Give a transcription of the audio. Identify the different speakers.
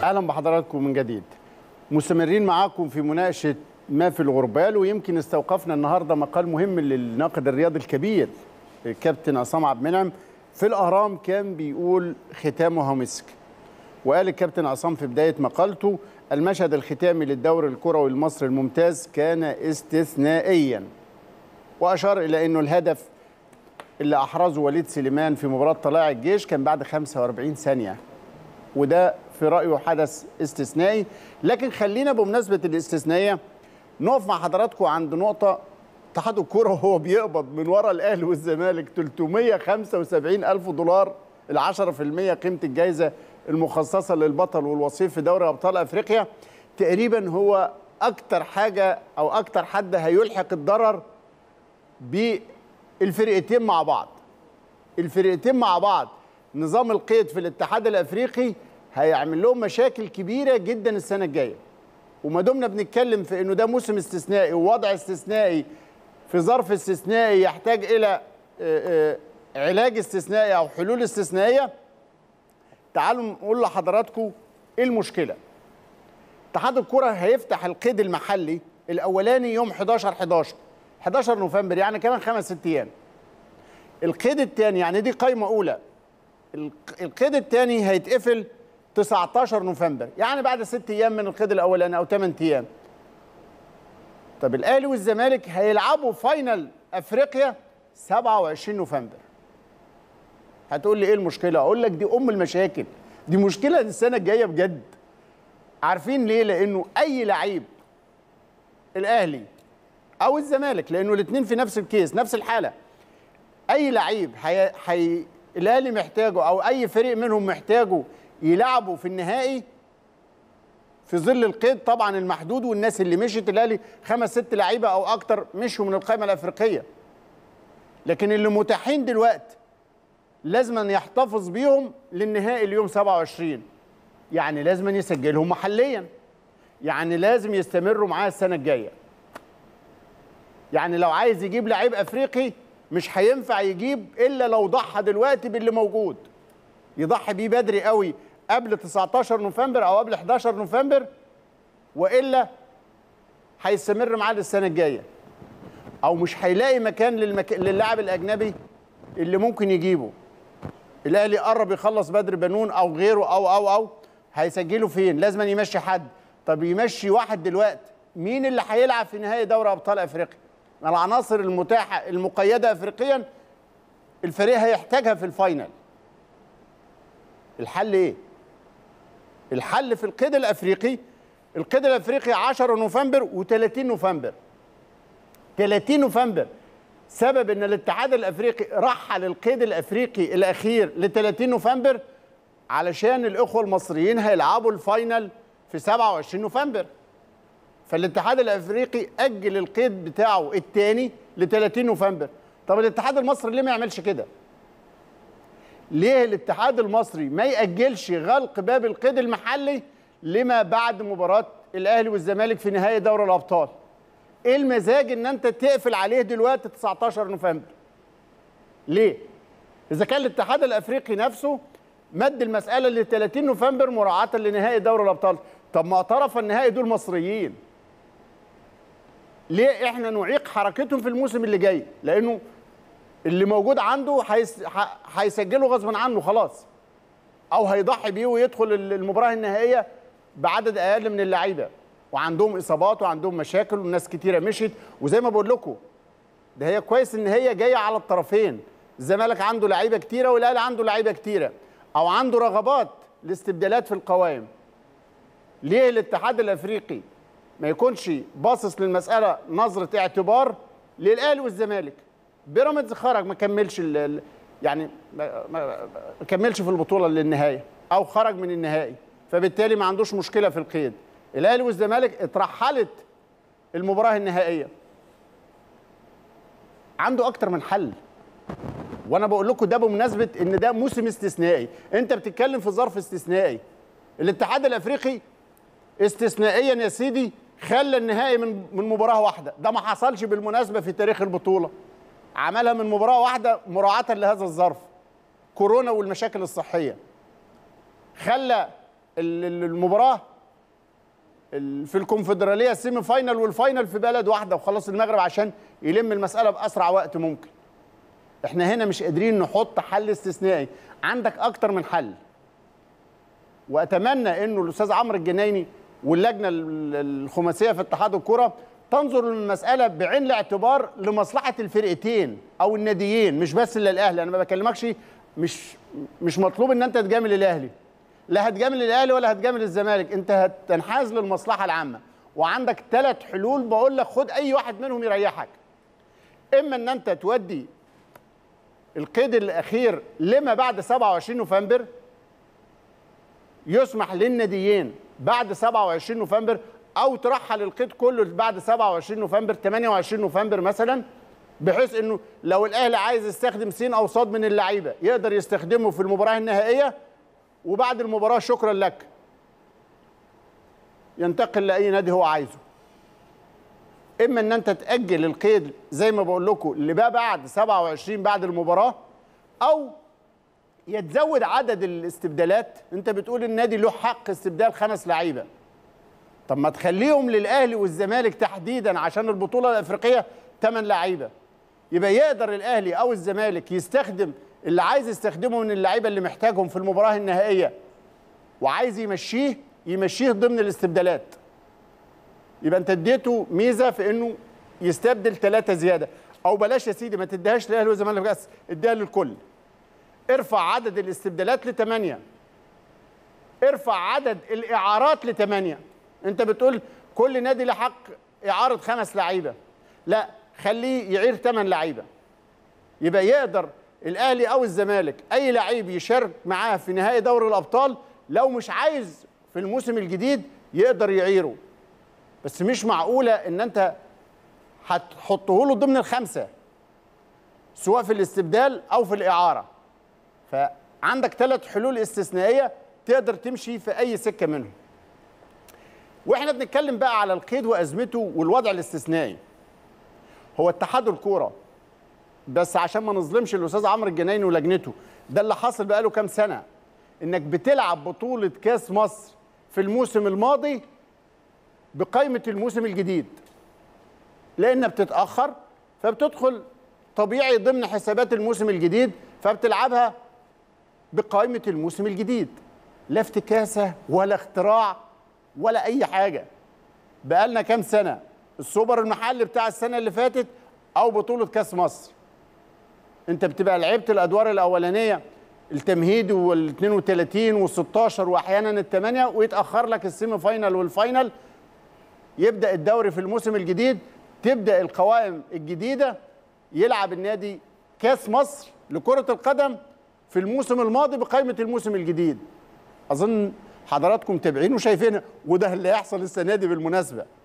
Speaker 1: اهلا بحضراتكم من جديد مستمرين معاكم في مناقشه ما في الغربال ويمكن استوقفنا النهارده مقال مهم للناقد الرياضي الكبير الكابتن عصام عبد المنعم في الاهرام كان بيقول ختامها مسك وقال الكابتن عصام في بدايه مقالته المشهد الختامي للدوري الكروي المصري الممتاز كان استثنائيا واشار الى انه الهدف اللي احرزه وليد سليمان في مباراه طلائع الجيش كان بعد 45 ثانيه وده في رايه حدث استثنائي لكن خلينا بمناسبه الاستثنائيه نقف مع حضراتكم عند نقطه اتحاد الكوره وهو بيقبض من ورا الاهلي والزمالك 375 الف دولار ال 10% قيمه الجائزه المخصصه للبطل والوصيف في دوري ابطال افريقيا تقريبا هو اكتر حاجه او اكتر حد هيلحق الضرر بالفرقتين مع بعض الفرقتين مع بعض نظام القيد في الاتحاد الافريقي هيعمل لهم مشاكل كبيره جدا السنه الجايه وما دمنا بنتكلم في انه ده موسم استثنائي ووضع استثنائي في ظرف استثنائي يحتاج الى علاج استثنائي او حلول استثنائيه تعالوا نقول لحضراتكم ايه المشكله اتحاد الكره هيفتح القيد المحلي الاولاني يوم 11 11 11 نوفمبر يعني كمان خمس ست ايام القيد الثاني يعني دي قايمه اولى القيد الثاني هيتقفل 19 نوفمبر يعني بعد ست ايام من القيد الاولاني او 8 ايام طب الاهلي والزمالك هيلعبوا فاينل افريقيا 27 نوفمبر هتقول لي ايه المشكله اقول لك دي ام المشاكل دي مشكله السنه الجايه بجد عارفين ليه لانه اي لعيب الاهلي او الزمالك لانه الاثنين في نفس الكيس نفس الحاله اي لعيب حي... حي... الاهلي محتاجه او اي فريق منهم محتاجه يلعبوا في النهائي في ظل القيد طبعا المحدود والناس اللي مشيت الاهلي خمس ست لعيبه او اكتر مشوا من القائمه الافريقيه لكن اللي متاحين دلوقتي لازم يحتفظ بيهم للنهائي اليوم 27 يعني لازم يسجلهم محليا يعني لازم يستمروا معاه السنه الجايه يعني لو عايز يجيب لعيب افريقي مش هينفع يجيب الا لو ضحى دلوقتي باللي موجود يضحي بيه بدري قوي قبل 19 نوفمبر او قبل 11 نوفمبر والا هيستمر معاه للسنه الجايه او مش هيلاقي مكان للمك... للاعب الاجنبي اللي ممكن يجيبه الاهلي قرب يخلص بدر بنون او غيره او او او هيسجله فين لازم يمشي حد طب يمشي واحد دلوقتي مين اللي هيلعب في نهائي دوري ابطال افريقيا العناصر المتاحه المقيده افريقيا الفريق هيحتاجها في الفاينل الحل ايه الحل في القيد الافريقي القيد الافريقي 10 نوفمبر و30 نوفمبر 30 نوفمبر سبب ان الاتحاد الافريقي رحل القيد الافريقي الاخير ل 30 نوفمبر علشان الاخوه المصريين هيلعبوا الفاينل في 27 نوفمبر فالاتحاد الافريقي اجل القيد بتاعه الثاني ل 30 نوفمبر طب الاتحاد المصري ليه ما يعملش كده ليه الاتحاد المصري ما ياجلش غلق باب القيد المحلي لما بعد مباراه الاهلي والزمالك في نهائي دوري الابطال ايه المزاج ان انت تقفل عليه دلوقتي 19 نوفمبر ليه اذا كان الاتحاد الافريقي نفسه مد المساله ل 30 نوفمبر مراعاه لنهائي دوري الابطال طب ما طرف النهائي دول مصريين ليه احنا نعيق حركتهم في الموسم اللي جاي لانه اللي موجود عنده هيسجله غصبا عنه خلاص او هيضحي بيه ويدخل المباراه النهائيه بعدد اقل من اللعيبه وعندهم اصابات وعندهم مشاكل وناس كتيره مشيت وزي ما بقول لكم ده هي كويس ان هي جايه على الطرفين الزمالك عنده لعيبه كتيره والاهلي عنده لعيبه كتيره او عنده رغبات لاستبدالات في القوائم ليه الاتحاد الافريقي ما يكونش باصص للمساله نظره اعتبار للاهلي والزمالك بيراميدز خرج ما كملش يعني ما, ما كملش في البطوله للنهايه او خرج من النهائي فبالتالي ما عندوش مشكله في القيد الاهلي والزمالك اترحلت المباراه النهائيه عنده اكتر من حل وانا بقول لكم ده بمناسبه ان ده موسم استثنائي انت بتتكلم في ظرف استثنائي الاتحاد الافريقي استثنائيا يا سيدي خلى النهائي من من مباراه واحده ده ما حصلش بالمناسبه في تاريخ البطوله عملها من مباراه واحده مراعاه لهذا الظرف كورونا والمشاكل الصحيه خلى ال- ال- المباراه ال- في الكونفدراليه السيمي فاينال والفاينال في بلد واحده وخلاص المغرب عشان يلم المساله باسرع وقت ممكن احنا هنا مش قادرين نحط حل استثنائي عندك اكتر من حل واتمنى انه الاستاذ عمرو الجنايني واللجنه ال- الخماسيه في اتحاد الكره تنظر للمساله بعين الاعتبار لمصلحه الفرقتين او الناديين مش بس للاهلي انا ما بكلمكش مش مش مطلوب ان انت تجامل الاهلي لا هتجامل الاهلي ولا هتجامل الزمالك انت هتنحاز للمصلحه العامه وعندك ثلاث حلول بقول لك خد اي واحد منهم يريحك اما ان انت تودي القيد الاخير لما بعد 27 نوفمبر يسمح للناديين بعد 27 نوفمبر او ترحل القيد كله بعد 27 نوفمبر 28 نوفمبر مثلا بحيث انه لو الاهلي عايز يستخدم سين او صاد من اللعيبه يقدر يستخدمه في المباراه النهائيه وبعد المباراه شكرا لك ينتقل لاي نادي هو عايزه اما ان انت تاجل القيد زي ما بقول لكم اللي بقى بعد 27 بعد المباراه او يتزود عدد الاستبدالات انت بتقول النادي له حق استبدال خمس لعيبه طب ما تخليهم للاهلي والزمالك تحديدا عشان البطوله الافريقيه ثمان لعيبه يبقى يقدر الاهلي او الزمالك يستخدم اللي عايز يستخدمه من اللعيبه اللي محتاجهم في المباراه النهائيه وعايز يمشيه يمشيه ضمن الاستبدالات يبقى انت اديته ميزه في انه يستبدل ثلاثه زياده او بلاش يا سيدي ما تديهاش للاهلي والزمالك بس اديها للكل ارفع عدد الاستبدالات لثمانيه ارفع عدد الاعارات لثمانيه انت بتقول كل نادي له حق اعاره خمس لعيبه لا خليه يعير ثمان لعيبه يبقى يقدر الاهلي او الزمالك اي لعيب يشارك معاه في نهائي دوري الابطال لو مش عايز في الموسم الجديد يقدر يعيره بس مش معقوله ان انت هتحطه له ضمن الخمسه سواء في الاستبدال او في الاعاره فعندك ثلاث حلول استثنائيه تقدر تمشي في اي سكه منهم واحنا بنتكلم بقى على القيد وازمته والوضع الاستثنائي هو اتحاد الكوره بس عشان ما نظلمش الاستاذ عمرو الجنايني ولجنته ده اللي حاصل بقاله كام سنه انك بتلعب بطوله كاس مصر في الموسم الماضي بقائمه الموسم الجديد لان بتتاخر فبتدخل طبيعي ضمن حسابات الموسم الجديد فبتلعبها بقائمه الموسم الجديد لا افتكاسه ولا اختراع ولا اي حاجه بقالنا كام سنه السوبر المحلي بتاع السنه اللي فاتت او بطوله كاس مصر انت بتبقى لعبت الادوار الاولانيه التمهيدي وال 32 وال 16 واحيانا الثمانيه ويتاخر لك السيمي فاينال والفاينل يبدا الدوري في الموسم الجديد تبدا القوائم الجديده يلعب النادي كاس مصر لكره القدم في الموسم الماضي بقائمه الموسم الجديد اظن حضراتكم متابعين وشايفين وده اللي هيحصل السنه دي بالمناسبه